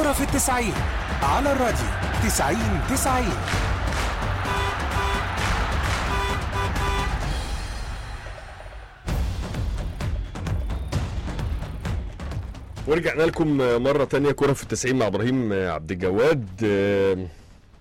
كرة في التسعين على الراديو تسعين تسعين ورجعنا لكم مرة تانية كرة في التسعين مع إبراهيم عبد الجواد آه،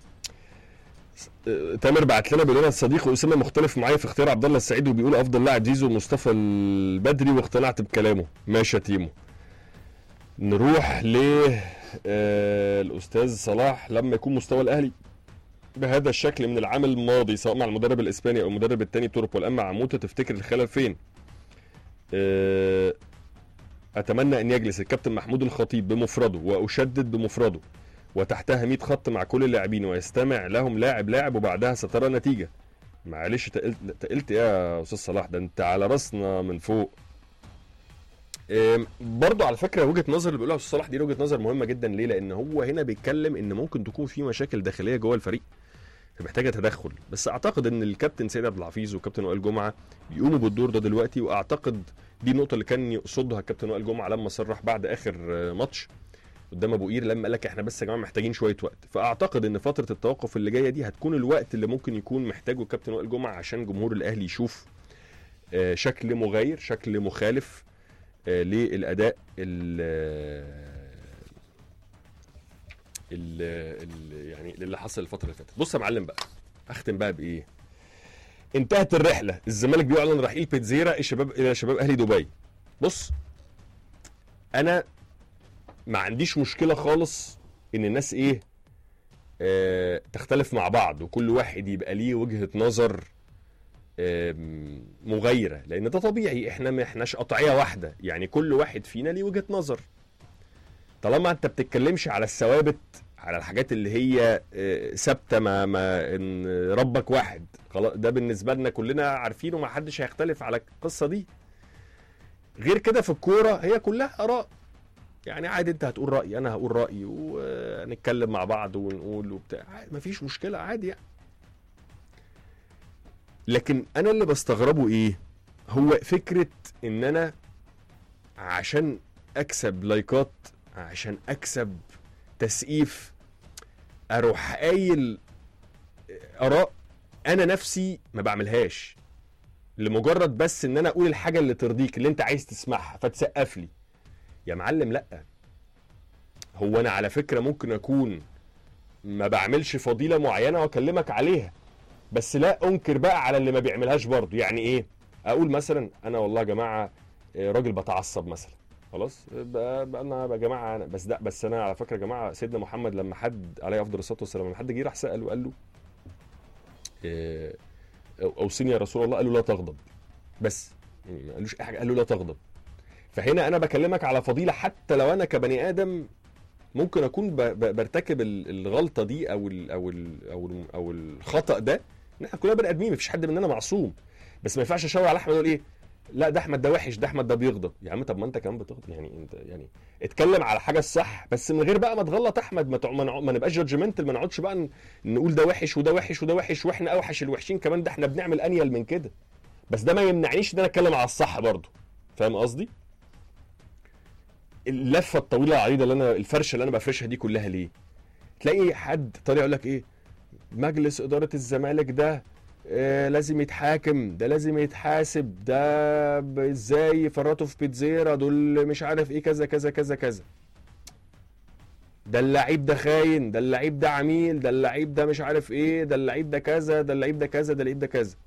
آه، تامر بعت لنا بيقول لنا الصديق أسامة مختلف معايا في اختيار عبد الله السعيد وبيقول أفضل لاعب زيزو مصطفى البدري واقتنعت بكلامه ماشي يا تيمو نروح ل آه، الأستاذ صلاح لما يكون مستوى الأهلي بهذا الشكل من العام الماضي سواء مع المدرب الإسباني أو المدرب التاني توربو الأما عموته تفتكر الخلل فين؟ آه، اتمنى ان يجلس الكابتن محمود الخطيب بمفرده واشدد بمفرده وتحتها 100 خط مع كل اللاعبين ويستمع لهم لاعب لاعب وبعدها سترى نتيجه معلش تقلت تقلت إيه يا استاذ صلاح ده انت على راسنا من فوق إم، برضو على فكره وجهه نظر اللي بيقولها استاذ صلاح دي وجهه نظر مهمه جدا ليه لان هو هنا بيتكلم ان ممكن تكون في مشاكل داخليه جوه الفريق محتاجه تدخل بس اعتقد ان الكابتن سيد عبد الحفيظ والكابتن وائل جمعه بيقوموا بالدور ده دلوقتي واعتقد دي النقطه اللي كان يقصدها الكابتن وائل جمعه لما صرح بعد اخر آه، ماتش قدام ابو قير لما قال لك احنا بس يا جماعه محتاجين شويه وقت فاعتقد ان فتره التوقف اللي جايه دي هتكون الوقت اللي ممكن يكون محتاجه الكابتن وائل جمعه عشان جمهور الاهلي يشوف آه، شكل مغاير شكل مخالف آه، للاداء ال ال ال- يعني اللي حصل الفتره اللي فاتت بص يا معلم بقى اختم بقى بايه انتهت الرحله الزمالك بيعلن رحيل بيتزيرا الشباب الى شباب اهلي دبي بص انا ما عنديش مشكله خالص ان الناس ايه آه تختلف مع بعض وكل واحد يبقى ليه وجهه نظر آم، مغايره لان ده طبيعي احنا ما احناش قطعيه واحده يعني كل واحد فينا ليه وجهه نظر طالما انت بتتكلمش على الثوابت على الحاجات اللي هي آه، ثابته ما ما ان ربك واحد خلاص ده بالنسبه لنا كلنا عارفين وما حدش هيختلف على القصه دي غير كده في الكوره هي كلها اراء يعني عادي انت هتقول رايي انا هقول رايي ونتكلم مع بعض ونقول وبتاع عادي، مفيش مشكله عادي يعني لكن انا اللي بستغربه ايه هو فكره ان انا عشان اكسب لايكات عشان اكسب تسقيف اروح قايل اراء انا نفسي ما بعملهاش لمجرد بس ان انا اقول الحاجه اللي ترضيك اللي انت عايز تسمعها فتسقف لي يا معلم لا هو انا على فكره ممكن اكون ما بعملش فضيله معينه واكلمك عليها بس لا انكر بقى على اللي ما بيعملهاش برضه يعني ايه اقول مثلا انا والله يا جماعه آه، راجل بتعصب مثلا خلاص بقى بقى انا يا جماعه أنا بس ده بس انا على فكره يا جماعه سيدنا محمد لما حد عليه افضل الصلاه والسلام لما حد جه راح ساله وقال له آه، اوصيني يا رسول الله قال له لا تغضب بس يعني ما قالوش اي حاجه قال له لا تغضب فهنا انا بكلمك على فضيله حتى لو انا كبني ادم ممكن اكون ب- ب- برتكب ال- الغلطه دي او ال او ال او ال او الخطا ده إن احنا كلنا بني ادمين مفيش حد مننا معصوم بس ما ينفعش اشاور على احمد اقول ايه لا ده احمد ده وحش ده احمد ده بيغضب يا عم طب ما انت كمان بتغضب يعني انت يعني اتكلم على حاجه الصح بس من غير بقى ما تغلط احمد ما, تع- ما, نع- ما نبقاش جادجمنتال ما نقعدش بقى ن- نقول ده وحش وده وحش وده وحش واحنا اوحش الوحشين كمان ده احنا بنعمل انيل من كده بس ده ما يمنعنيش ان انا اتكلم على الصح برضه فاهم قصدي اللفه الطويله العريضه اللي انا الفرشه اللي انا بفرشها دي كلها ليه تلاقي حد طالع يقول لك ايه مجلس اداره الزمالك ده آه لازم يتحاكم ده لازم يتحاسب ده ب- ازاي يفرطوا في بيتزيرا دول مش عارف ايه كذا كذا كذا كذا ده اللعيب ده خاين ده اللعيب ده عميل ده اللعيب ده مش عارف ايه ده اللعيب ده كذا ده اللعيب ده كذا ده اللعيب ده كذا